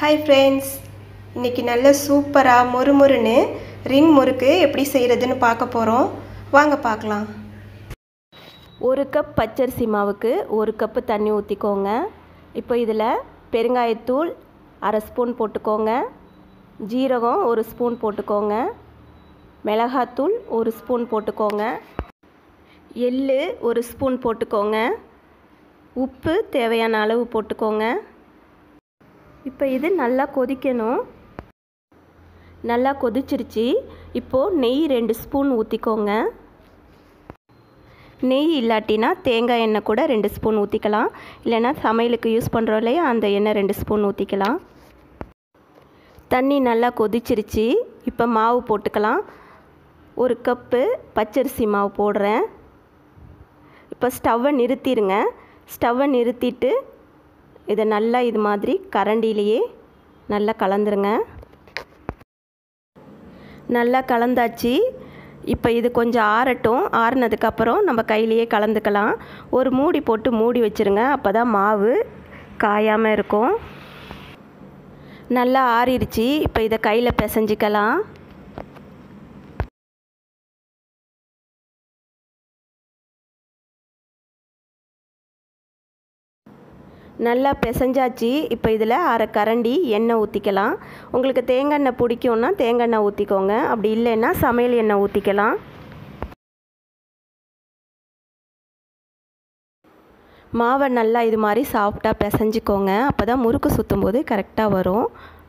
hi friends இன்றைக்கி நல்ல சூப்பராக மொறுமொறுன்னு ரிங் முறுக்கு எப்படி செய்கிறதுன்னு பார்க்க போகிறோம் வாங்க பார்க்கலாம் ஒரு கப் பச்சரிசி மாவுக்கு ஒரு கப்பு தண்ணி ஊற்றிக்கோங்க இப்போ இதில் பெருங்காயத்தூள் அரை ஸ்பூன் போட்டுக்கோங்க ஜீரகம் ஒரு ஸ்பூன் போட்டுக்கோங்க மிளகாத்தூள் ஒரு ஸ்பூன் போட்டுக்கோங்க எள்ளு ஒரு ஸ்பூன் போட்டுக்கோங்க உப்பு தேவையான அளவு போட்டுக்கோங்க இப்போ இது நல்லா கொதிக்கணும் நல்லா கொதிச்சிருச்சு இப்போது நெய் ரெண்டு ஸ்பூன் ஊற்றிக்கோங்க நெய் இல்லாட்டினா தேங்காய் எண்ணெய் கூட ரெண்டு ஸ்பூன் ஊற்றிக்கலாம் இல்லைன்னா சமையலுக்கு யூஸ் பண்ணுறோம் இல்லையா அந்த எண்ணெய் ரெண்டு ஸ்பூன் ஊற்றிக்கலாம் தண்ணி நல்லா கொதிச்சிருச்சு இப்போ மாவு போட்டுக்கலாம் ஒரு கப்பு பச்சரிசி மாவு போடுறேன் இப்போ ஸ்டவ்வை நிறுத்திடுங்க ஸ்டவ்வை நிறுத்திட்டு இதை நல்லா இது மாதிரி கரண்டிலேயே நல்லா கலந்துருங்க நல்லா கலந்தாச்சு இப்போ இது கொஞ்சம் ஆறட்டும் ஆறுனதுக்கப்புறம் நம்ம கையிலையே கலந்துக்கலாம் ஒரு மூடி போட்டு மூடி வச்சுருங்க அப்போ தான் மாவு காயாமல் இருக்கும் நல்லா ஆறிடுச்சு இப்போ இதை கையில் பிசைஞ்சிக்கலாம் நல்லா பிசைஞ்சாச்சு இப்போ இதில் அரை கரண்டி எண்ணெய் ஊற்றிக்கலாம் உங்களுக்கு தேங்காய் எண்ணெய் பிடிக்கும்னா தேங்காய் எண்ணெய் ஊற்றிக்கோங்க அப்படி இல்லைன்னா சமையல் எண்ணெய் ஊற்றிக்கலாம் மாவை நல்லா இது மாதிரி சாஃப்டாக பிசைஞ்சிக்கோங்க அப்போ தான் முறுக்கு சுற்றும் போது கரெக்டாக வரும்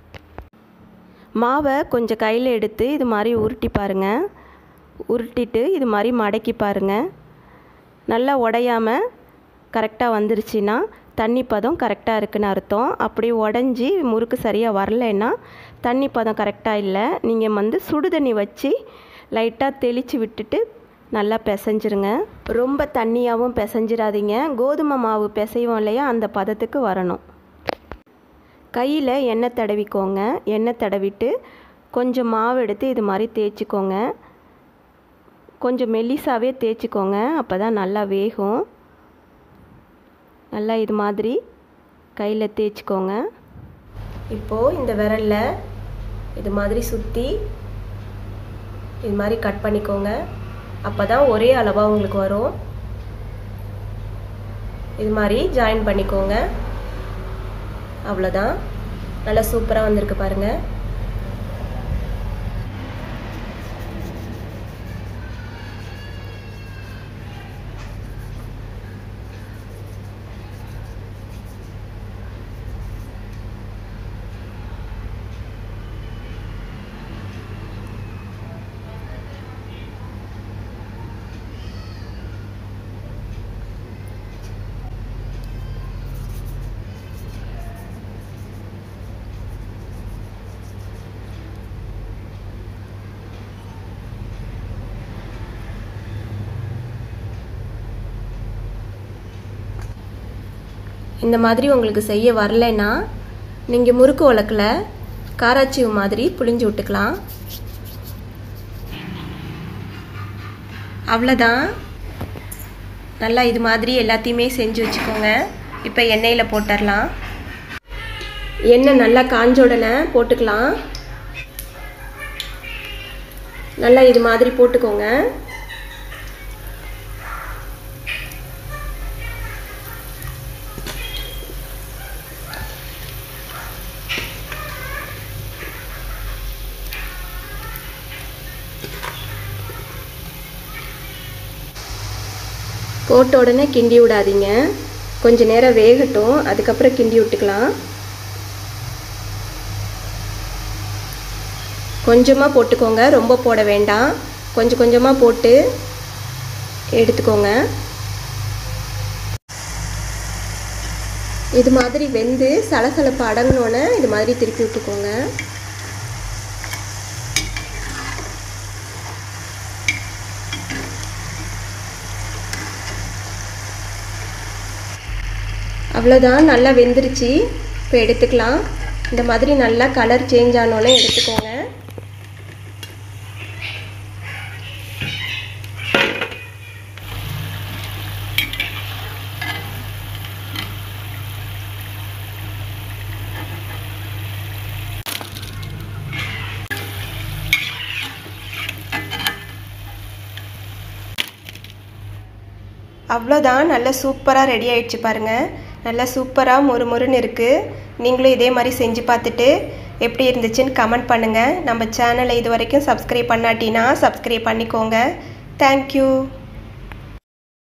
மாவை கொஞ்சம் கையில் எடுத்து இது மாதிரி உருட்டி பாருங்கள் உருட்டிட்டு இது மாதிரி மடக்கி பாருங்கள் நல்லா உடையாமல் கரெக்டாக வந்துருச்சுன்னா தண்ணி பதம் கரெக்டாக இருக்குன்னு அர்த்தம் அப்படி உடஞ்சி முறுக்கு சரியாக வரலைன்னா தண்ணி பதம் கரெக்டாக இல்லை நீங்கள் வந்து சுடு தண்ணி வச்சு லைட்டாக தெளித்து விட்டுட்டு நல்லா பிசைஞ்சிருங்க ரொம்ப தண்ணியாகவும் பிசைஞ்சிடாதீங்க கோதுமை மாவு பிசைவோம் இல்லையா அந்த பதத்துக்கு வரணும் கையில் எண்ணெய் தடவிக்கோங்க எண்ணெய் தடவிட்டு கொஞ்சம் மாவு எடுத்து இது மாதிரி தேய்ச்சிக்கோங்க கொஞ்சம் மெல்லிசாவே தேய்ச்சிக்கோங்க அப்போ தான் நல்லா வேகும் நல்லா இது மாதிரி கையில் தேய்ச்சிக்கோங்க இப்போது இந்த விரலில் இது மாதிரி சுற்றி இது மாதிரி கட் பண்ணிக்கோங்க அப்போ தான் ஒரே அளவாக உங்களுக்கு வரும் இது மாதிரி ஜாயின் பண்ணிக்கோங்க அவ்வளோதான் நல்லா சூப்பராக வந்திருக்கு பாருங்கள் இந்த மாதிரி உங்களுக்கு செய்ய வரலைன்னா நீங்கள் முறுக்கு உலக்கில் காராச்சிவு மாதிரி புளிஞ்சு விட்டுக்கலாம் அவ்வளோதான் நல்லா இது மாதிரி எல்லாத்தையுமே செஞ்சு வச்சுக்கோங்க இப்போ எண்ணெயில் போட்டுடலாம் எண்ணெய் நல்லா காஞ்ச உடனே போட்டுக்கலாம் நல்லா இது மாதிரி போட்டுக்கோங்க போட்ட உடனே கிண்டி விடாதீங்க கொஞ்ச நேரம் வேகட்டும் அதுக்கப்புறம் கிண்டி விட்டுக்கலாம் கொஞ்சமாக போட்டுக்கோங்க ரொம்ப போட வேண்டாம் கொஞ்சம் கொஞ்சமாக போட்டு எடுத்துக்கோங்க இது மாதிரி வெந்து சலசலப்பு அடங்கினோன்னே இது மாதிரி திருப்பி விட்டுக்கோங்க அவ்வளோதான் நல்லா வெந்துருச்சு இப்போ எடுத்துக்கலாம் இந்த மாதிரி நல்லா கலர் சேஞ்ச் ஆனோன்னே எடுத்துக்கோங்க அவ்வளோதான் நல்லா சூப்பராக ரெடி ஆயிடுச்சு பாருங்கள் நல்லா சூப்பராக மொறு மொறுன்னு இருக்குது நீங்களும் இதே மாதிரி செஞ்சு பார்த்துட்டு எப்படி இருந்துச்சுன்னு கமெண்ட் பண்ணுங்கள் நம்ம சேனலை இது வரைக்கும் சப்ஸ்கிரைப் பண்ணாட்டினா சப்ஸ்கிரைப் பண்ணிக்கோங்க தேங்க்யூ